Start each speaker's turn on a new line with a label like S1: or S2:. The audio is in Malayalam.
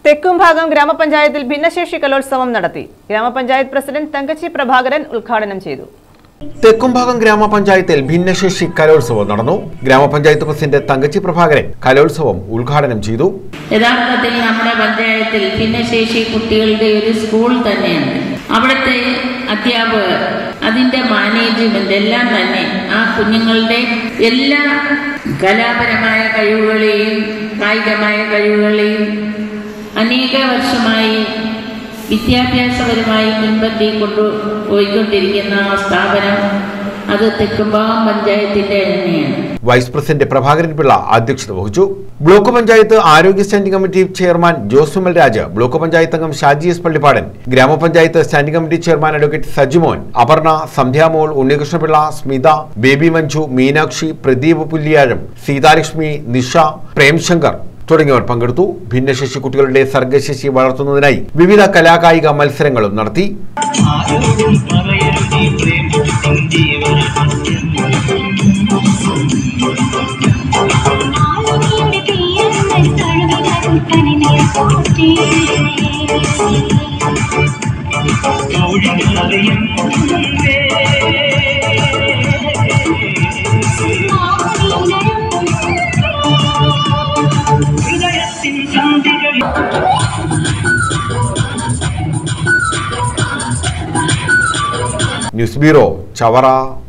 S1: തെക്കുംഭാഗം ഗ്രാമപഞ്ചായത്തിൽ ഭിന്നശേഷി കലോത്സവം നടത്തി ഗ്രാമപഞ്ചായത്ത് പ്രസിഡന്റ് തങ്കച്ചി പ്രഭാകരൻ ഉദ്ഘാടനം ചെയ്തു
S2: തെക്കുംഭാഗം ഗ്രാമപഞ്ചായത്തിൽ ഭിന്നശേഷി കലോത്സവം നടന്നു ഗ്രാമപഞ്ചായത്ത് പ്രസിഡന്റ് തങ്കച്ചി പ്രഭാകരൻ കലോത്സവം ഉദ്ഘാടനം ചെയ്തു
S3: യഥാർത്ഥത്തിൽ നമ്മുടെ പഞ്ചായത്തിൽ ഭിന്നശേഷി കുട്ടികളുടെ ഒരു സ്കൂൾ തന്നെയാണ് അവിടുത്തെ അധ്യാപകർ അതിന്റെ മാനേജ്മെന്റ് എല്ലാം തന്നെ ആ കുഞ്ഞുങ്ങളുടെ എല്ലാ കലാപരമായ കഴിവുകളെയും കായികമായ കഴിവുകളെയും അനേക വർഷമായി വിദ്യാഭ്യാസപരമായി മുൻപന്തി കൊണ്ടുപോയിക്കൊണ്ടിരിക്കുന്ന ആ സ്ഥാപനം അത് തെക്കുംഭാഗം പഞ്ചായത്തിന്റെ തന്നെയാണ്
S2: വൈസ് പ്രസിഡന്റ് പ്രഭാകരൻ പിള്ള അധ്യക്ഷത വഹിച്ചു ബ്ലോക്ക് പഞ്ചായത്ത് ആരോഗ്യ standing committee chairman Josumal Raj block panchayat അംഗം ഷാജി എസ് പള്ളിപ്പാടൻ ഗ്രാമപഞ്ചായത്ത് standing committee chairman advocate Sajimon Aparna Sandhyamol Unnikrishnapillai Smitha Baby Manju Meenakshi Pradeep Pulliyazham Seethalakshmi Nisha Premshankar തുടങ്ങിയവർ പങ്കെടുത്തു ഭിന്നശേഷി കുട്ടികളുടെ സർഗശേഷി വളർത്തുന്നതിനായി വിവിധ കലാകായിക മത്സരങ്ങളും നടത്തി
S4: ആരോടും പറയരുതീ പ്രേമത്തിൻ ജീവന
S5: ആളുകളുടെ തീയങ്ങൾ തഴുകിലും തനിനീർ പോറ്റി
S4: തോഴികളറിയും ഹൃദയത്തിൻ സന്ധികളിൽ
S2: ന്യൂസ് ബ്യൂറോ ചവറ